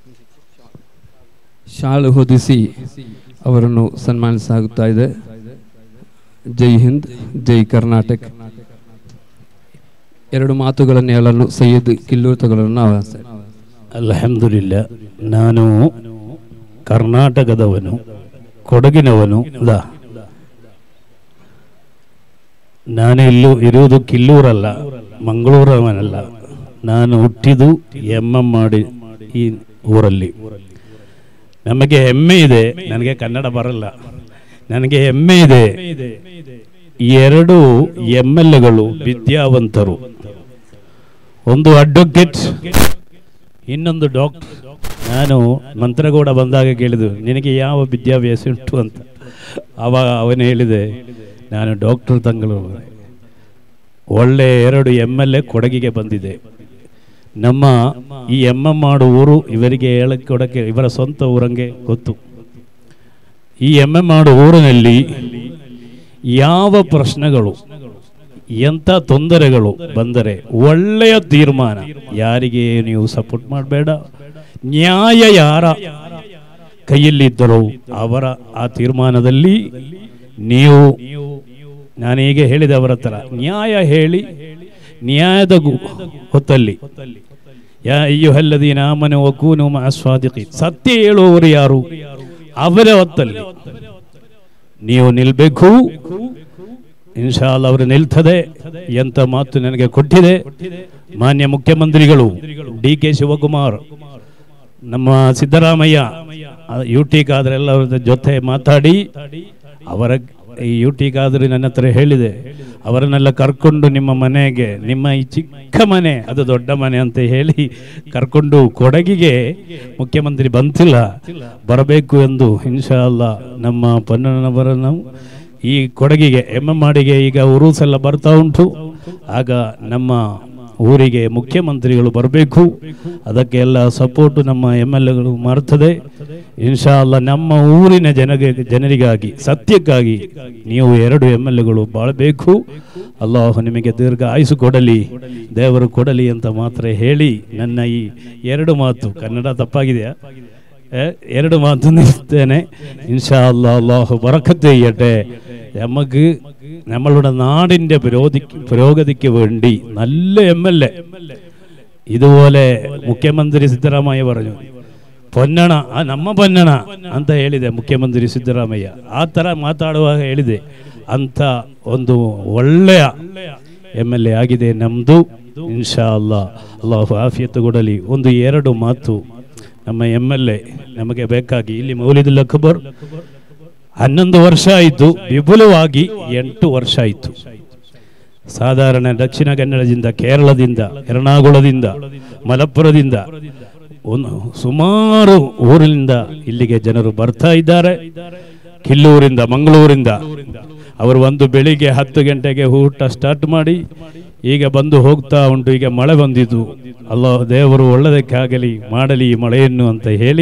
ಶಾಲು ಹೊದಿಸಿ ಅವರನ್ನು ಸನ್ಮಾನಿಸಲಾಗುತ್ತಾ ಇದೆ ಜೈ ಹಿಂದ್ ಜೈ ಕರ್ನಾಟಕ ಎರಡು ಮಾತುಗಳನ್ನು ಹೇಳಲು ಸೈಯದ್ ಕಿಲ್ಲೂರ್ ತಗೊಳ್ಳನ್ನು ಆಹ್ವಾನಿಸ್ತೇನೆ ಅಲ್ಹಮ್ದುಲಿಲ್ಲ ನಾನು ಕರ್ನಾಟಕದವನು ಕೊಡಗಿನವನು ಅಲ್ಲ ನಾನು ಇಲ್ಲೂ ಇರುವುದು ಕಿಲ್ಲೂರಲ್ಲ ಮಂಗಳೂರವನಲ್ಲ ನಾನು ಹುಟ್ಟಿದು ಎಮ್ ಎಂ ಮಾಡಿ ಈ ಊರಲ್ಲಿ ನಮಗೆ ಹೆಮ್ಮೆ ಇದೆ ನನಗೆ ಕನ್ನಡ ಬರಲ್ಲ ನನಗೆ ಹೆಮ್ಮೆ ಇದೆ ಈ ಎರಡು ಎಮ್ ಎಲ್ ಎಗಳು ವಿದ್ಯಾವಂತರು ಒಂದು ಅಡ್ವೊಕೇಟ್ ಇನ್ನೊಂದು ಡಾಕ್ಟರ್ ನಾನು ಮಂತ್ರಗೌಡ ಬಂದಾಗ ಕೇಳಿದ್ರು ನಿನಗೆ ಯಾವ ವಿದ್ಯಾಭ್ಯಾಸ ಉಂಟು ಅಂತ ಆವಾಗ ಅವನು ಹೇಳಿದೆ ನಾನು ಡಾಕ್ಟರ್ ತಂಗಳು ಒಳ್ಳೆ ಎರಡು ಎಮ್ ಎಲ್ ಎ ಕೊಡಗಿಗೆ ಬಂದಿದೆ ನಮ್ಮ ಈ ಎಮ್ ಎಂ ಮಾಡು ಊರು ಇವರಿಗೆ ಹೇಳಕ್ಕೆ ಕೊಡಕ್ಕೆ ಇವರ ಸ್ವಂತ ಊರಂಗೆ ಗೊತ್ತು ಈ ಎಮ್ ಎಂ ಮಾಡು ಊರಿನಲ್ಲಿ ಯಾವ ಪ್ರಶ್ನೆಗಳು ಎಂಥ ತೊಂದರೆಗಳು ಬಂದರೆ ಒಳ್ಳೆಯ ತೀರ್ಮಾನ ಯಾರಿಗೆ ನೀವು ಸಪೋರ್ಟ್ ಮಾಡಬೇಡ ನ್ಯಾಯ ಯಾರ ಕೈಯಲ್ಲಿದ್ದರೋ ಅವರ ಆ ತೀರ್ಮಾನದಲ್ಲಿ ನೀವು ನಾನು ಹೀಗೆ ಹೇಳಿದೆ ಅವರ ಹತ್ರ ನ್ಯಾಯ ಹೇಳಿ ನ್ಯಾಯದ ಗು- ಹೊತ್ತಲ್ಲಿ ಯಾ ಅಯ್ಯುಹಲ್ಲದೀನ ಆಮನ ವಕೂನು ಮಾಸ್ವಾದಿಕಿ ಸತ್ಯ ಹೇಳುವವರು ಯಾರು ಅವರ ಹೊತ್ತಲ್ಲಿ ನೀವು ನಿಲ್ಬೇಕು ಇನ್ಶಾಲ್ ಅವರು ನಿಲ್ತದೆ ಎಂತ ಮಾತು ನನಗೆ ಕೊಟ್ಟಿದೆ ಮಾನ್ಯ ಮುಖ್ಯಮಂತ್ರಿಗಳು ಡಿ ಕೆ ಶಿವಕುಮಾರ್ ನಮ್ಮ ಸಿದ್ದರಾಮಯ್ಯ ಯು ಟಿ ಖಾದರ್ ಎಲ್ಲರ ಜೊತೆ ಮಾತಾಡಿ ಅವರ ಈ ಯು ಟಿ ಖಾದರ್ ನನ್ನ ಹತ್ರ ಹೇಳಿದೆ ಅವರನ್ನೆಲ್ಲ ಕರ್ಕೊಂಡು ನಿಮ್ಮ ಮನೆಗೆ ನಿಮ್ಮ ಈ ಚಿಕ್ಕ ಮನೆ ಅದು ದೊಡ್ಡ ಮನೆ ಅಂತ ಹೇಳಿ ಕರ್ಕೊಂಡು ಕೊಡಗಿಗೆ ಮುಖ್ಯಮಂತ್ರಿ ಬಂತಿಲ್ಲ ಬರಬೇಕು ಎಂದು ಇನ್ಶಾ ಅಲ್ಲ ನಮ್ಮ ಪನ್ನನವರನ್ನು ಈ ಕೊಡಗಿಗೆ ಎಮ್ ಎಂ ಮಾಡಿಗೆ ಈಗ ಉರೂಸ್ ಎಲ್ಲ ಬರ್ತಾ ಉಂಟು ಆಗ ನಮ್ಮ ಊರಿಗೆ ಮುಖ್ಯಮಂತ್ರಿಗಳು ಬರಬೇಕು ಅದಕ್ಕೆ ಎಲ್ಲ ಸಪೋರ್ಟ್ ನಮ್ಮ ಎಮ್ ಎಲ್ ಎಗಳು ಮಾಡ್ತದೆ ಇನ್ಶಾ ಅಲ್ಲ ನಮ್ಮ ಊರಿನ ಜನಗೆ ಜನರಿಗಾಗಿ ಸತ್ಯಕ್ಕಾಗಿ ನೀವು ಎರಡು ಎಮ್ ಎಲ್ ಎಗಳು ಬಾಳಬೇಕು ಅಲ್ಲಾಹು ನಿಮಗೆ ದೀರ್ಘ ಆಯುಸು ಕೊಡಲಿ ದೇವರು ಕೊಡಲಿ ಅಂತ ಮಾತ್ರ ಹೇಳಿ ನನ್ನ ಈ ಎರಡು ಮಾತು ಕನ್ನಡ ತಪ್ಪಾಗಿದೆಯಾ ഏ, ಎರಡು ಮಾತು നിർത്തേനെ ഇൻഷാ അല്ലാ അള്ളാഹു ബറക്കത്ത് ചെയ്യട്ടെ നമുക്ക് നമ്മളുടെ നാടിന്റെ പുരോഗതിക്ക് പുരോഗതിക്ക് വേണ്ടി നല്ല എം എൽ എ ಇದುപോലെ ಮುಖ್ಯಮಂತ್ರಿ ಸಿದ್ದರಾಮಯ್ಯ പറഞ്ഞു ಪೊನ್ನಣ ಆ ನಮ್ಮ ಪೊನ್ನಣ ಅಂತ ಹೇಳಿದೆ ಮುಖ್ಯಮಂತ್ರಿ ಸಿದ್ದರಾಮಯ್ಯ ಆ ಥರ ಮಾತಾಡುವಾಗ ಹೇಳಿದೆ ಅಂತ ಒಂದು ಒಳ್ಳೆಯ ಎಮ್ ಎಲ್ ಎ ಆಗಿದೆ ನಮ್ಮದು ಇನ್ಶಾ ಅಲ್ಲಾ ಅಲ್ಲಾಹು ಆಫಿಯತ್ತು ಕೊಡಲಿ ಒಂದು ಎರಡು ಮಾತು ನಮ್ಮ ಎಮ್ ಎಲ್ ಎ ನಮಗೆ ಬೇಕಾಗಿ ಇಲ್ಲಿ ಮೌಲಿದುಲ್ ಅಕ್ಬರ್ ಹನ್ನೊಂದು ವರ್ಷ ಆಯಿತು ವಿಪುಲವಾಗಿ ಎಂಟು ವರ್ಷ ಆಯಿತು ಸಾಧಾರಣ ದಕ್ಷಿಣ ಕನ್ನಡದಿಂದ ಕೇರಳದಿಂದ ಎರ್ಣಾകുളದಿಂದ ಮಲಪ್ಪುರದಿಂದ ಒಂದು ಸುಮಾರು ಊರಿನಿಂದ ಇಲ್ಲಿಗೆ ಜನರು ಬರ್ತಾ ಇದ್ದಾರೆ ಕಿಲ್ಲೂರಿಂದ ಮಂಗಳೂರಿಂದ ಅವರು ಒಂದು ಬೆಳಿಗ್ಗೆ ಹತ್ತು ಗಂಟೆಗೆ ಊಟ ಸ್ಟಾರ್ಟ್ ಮಾಡಿ ಈಗ ಬಂದು ಹೋಗ್ತಾ ಉಂಟು ಈಗ ಮಳೆ ಬಂದಿದ್ದು ಅಲ್ಲ ದೇವರು ಒಳ್ಳೆದಕ್ಕಾಗಲಿ ಮಾಡಲಿ ಈ ಮಳೆಯನ್ನು ಅಂತ ಹೇಳಿ